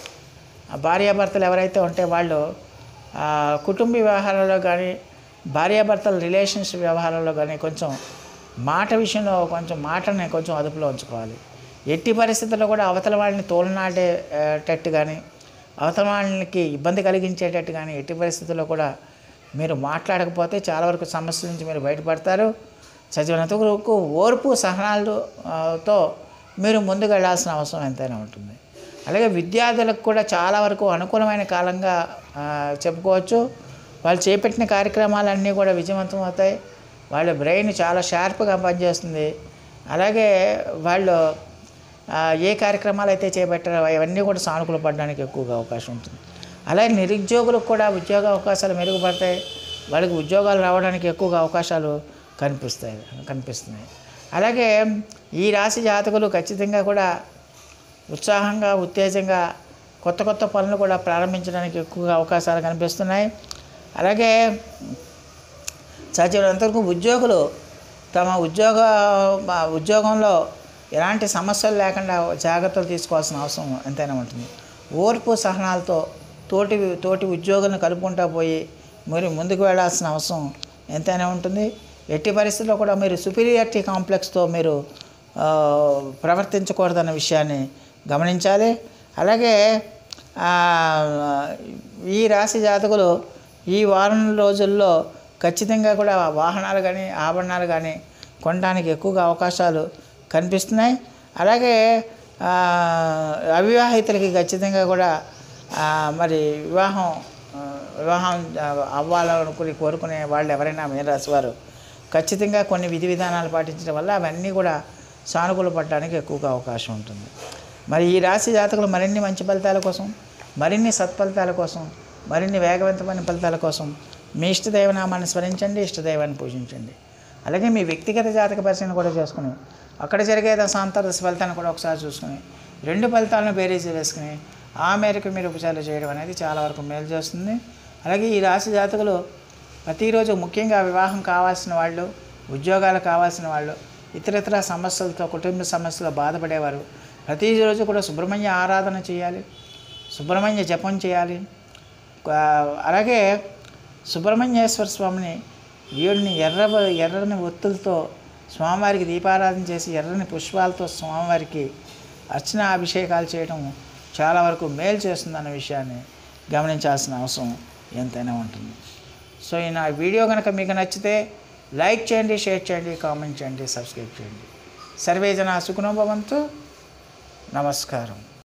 ఆ భార్యాభర్తలు ఎవరైతే ఉంటే వాళ్ళు ఆ, కుటుంబ వ్యవహారాల్లో కానీ భార్యాభర్తల రిలేషన్షిప్ వ్యవహారాల్లో కానీ కొంచెం మాట విషయంలో కొంచెం మాటని కొంచెం అదుపులో ఉంచుకోవాలి ఎట్టి పరిస్థితుల్లో కూడా అవతల వాళ్ళని తోలనాడేటట్టు కానీ అవతల వాళ్ళకి ఇబ్బంది కలిగించేటట్టు కానీ ఎట్టి పరిస్థితుల్లో కూడా మీరు మాట్లాడకపోతే చాలా వరకు సమస్యల నుంచి మీరు బయటపడతారు చదివినంత వరకు ఓర్పు సహనాలతో మీరు ముందుకు వెళ్ళాల్సిన అవసరం ఎంతైనా ఉంటుంది అలాగే విద్యార్థులకు కూడా చాలా వరకు అనుకూలమైన కాలంగా ఆ, చెప్పుకోవచ్చు వాళ్ళు చేపట్టిన కార్యక్రమాలన్నీ కూడా విజయవంతం అవుతాయి వాళ్ళ బ్రెయిన్ చాలా షార్ప్గా పనిచేస్తుంది అలాగే వాళ్ళు ఆ, ఏ కార్యక్రమాలు అయితే చేపట్టారో అవన్నీ కూడా సానుకూల పడడానికి ఎక్కువగా అవకాశం ఉంటుంది అలాగే నిరుద్యోగులకు కూడా ఉద్యోగ అవకాశాలు మెరుగుపడతాయి వాళ్ళకి ఉద్యోగాలు రావడానికి ఎక్కువగా అవకాశాలు కనిపిస్తాయి కనిపిస్తున్నాయి అలాగే ఈ రాశి జాతకులు ఖచ్చితంగా కూడా ఉత్సాహంగా ఉత్తేజంగా కొత్త కొత్త పనులు కూడా ప్రారంభించడానికి ఎక్కువగా అవకాశాలు కనిపిస్తున్నాయి అలాగే సాధ్యమైనంతవరకు ఉద్యోగులు తమ ఉద్యోగ మా ఉద్యోగంలో ఎలాంటి సమస్యలు లేకుండా జాగ్రత్తలు తీసుకోవాల్సిన అవసరం ఎంతైనా ఉంటుంది ఓర్పు సహనాలతో తోటి తోటి ఉద్యోగులను కలుపుకుంటా పోయి మీరు ముందుకు వెళ్ళాల్సిన అవసరం ఎంతైనా ఉంటుంది ఎట్టి పరిస్థితుల్లో కూడా మీరు సుపీరియారిటీ కాంప్లెక్స్తో మీరు ఆ, ప్రవర్తించకూడదన్న విషయాన్ని గమనించాలి అలాగే ఆ, ఈ రాశి జాతకులు ఈ వారం రోజుల్లో ఖచ్చితంగా కూడా వాహనాలు కానీ ఆభరణాలు కానీ కొనడానికి ఎక్కువగా అవకాశాలు కనిపిస్తున్నాయి అలాగే ఆ, అవివాహితులకి ఖచ్చితంగా కూడా ఆ, మరి వివాహం ఆ, వివాహం ఆ, అవ్వాలనుకుని కోరుకునే వాళ్ళు ఎవరైనా మీనరాశి వారు ఖచ్చితంగా కొన్ని విధి విధానాలు పాటించడం వల్ల అవన్నీ కూడా సానుకూల పడడానికి ఎక్కువగా అవకాశం ఉంటుంది మరి ఈ రాశి జాతకులు మరిన్ని మంచి ఫలితాల కోసం మరిన్ని సత్ఫలితాల కోసం మరిన్ని వేగవంతమైన ఫలితాల కోసం మీ ఇష్టదైవనామాన్ని స్మరించండి ఇష్టదైవాన్ని పూజించండి అలాగే మీ వ్యక్తిగత జాతక పరిశీలన కూడా చేసుకుని అక్కడ జరిగే దశాంతరదశ ఫలితాన్ని కూడా ఒకసారి చూసుకుని రెండు ఫలితాలను బేరీజీ వేసుకుని ఆ మేరకు మీరు ఉపచారాలు చేయడం అనేది చాలా వరకు మేలు చేస్తుంది అలాగే ఈ రాశి జాతకులు ప్రతిరోజు ముఖ్యంగా వివాహం కావాల్సిన వాళ్ళు ఉద్యోగాలు కావాల్సిన వాళ్ళు ఇతరితర సమస్యలతో కుటుంబ సమస్యలు బాధపడేవారు ప్రతిరోజు కూడా సుబ్రహ్మణ్య ఆరాధన చేయాలి సుబ్రహ్మణ్య జపం చేయాలి ఆ, అలాగే సుబ్రహ్మణ్యేశ్వర స్వామిని వీడిని ఎర్ర ఎర్రని ఒత్తులతో స్వామివారికి దీపారాధన చేసి ఎర్రని పుష్పాలతో స్వామివారికి అర్చన అభిషేకాలు చేయడం చాలా వరకు మేలు చేస్తుందన్న విషయాన్ని గమనించాల్సిన అవసరం ఎంతైనా ఉంటుంది సో ఈ నా వీడియో కనుక మీకు నచ్చితే లైక్ చేయండి షేర్ చేయండి కామెంట్ చేయండి సబ్స్క్రైబ్ చేయండి సర్వే జన సుఖనోభవంతు నమస్కారం